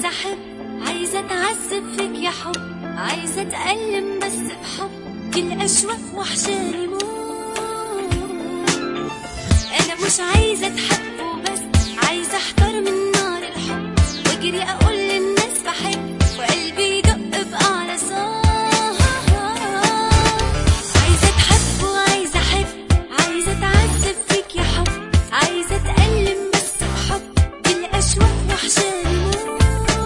عايزة أحب عايزة أتعذب فيك يا حب عايزة أتألم بس بحب كل أشواق وحشاني موت أنا مش عايزة أتحب وبس عايزة أحتار من نار الحب وأجري أقول للناس بحب وقلبي يدق بأعلى صوت عايزة أتحب وعايزة أحب عايزة أتعذب فيك يا حب عايزة أتألم بس بحب بالأشواق وحشاني موت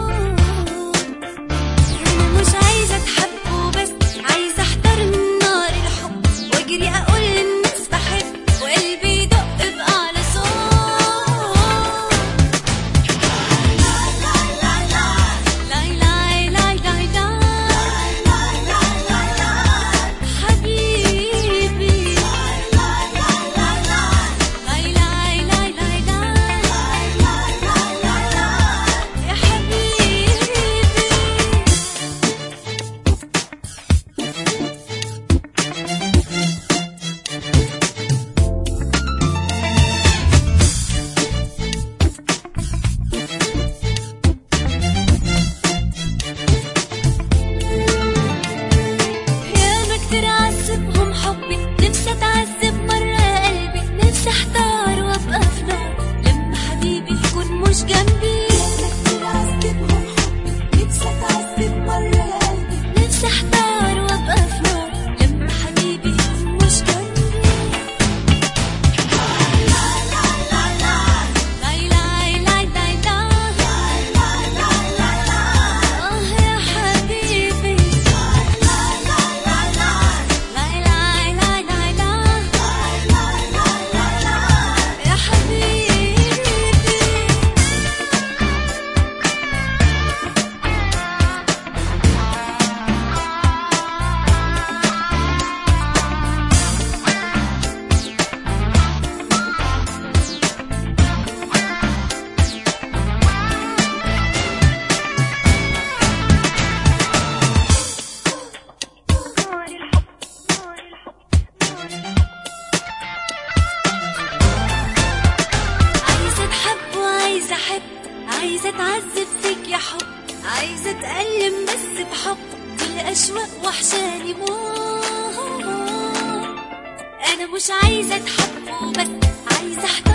أنا مش عايزة أتحب وبس عايزة أحتار من نار الحب وأجري أقول للناس بحب وقلبي يدق بأعلى صوت لاي لاي لاي لاي لاي حبيبي لاي لاي لاي لاي لاي يا حبيبي ياما كتير عذبهم حبي نفسي اتعذب مرة قلبي نفسي احتار وابقى في نار لما حبيبي يكون مش جنبي ياما كتير عذبهم حبي نفسي اتعذب مرة قلبي نفسي احتار وابقى في نار لما حبيبي يكون مش جنبي لاي لاي لاي لاي آه يا حبيبي لاي لاي لاي لاي يا حبيبي عايزة أتحب وعايزة أحب عايزة أتعذب فيك يا حب عايزة أتألم بس بحب كل أشواق وحشاني موت أنا مش عايزة أتحب وبس عايزة أحتاج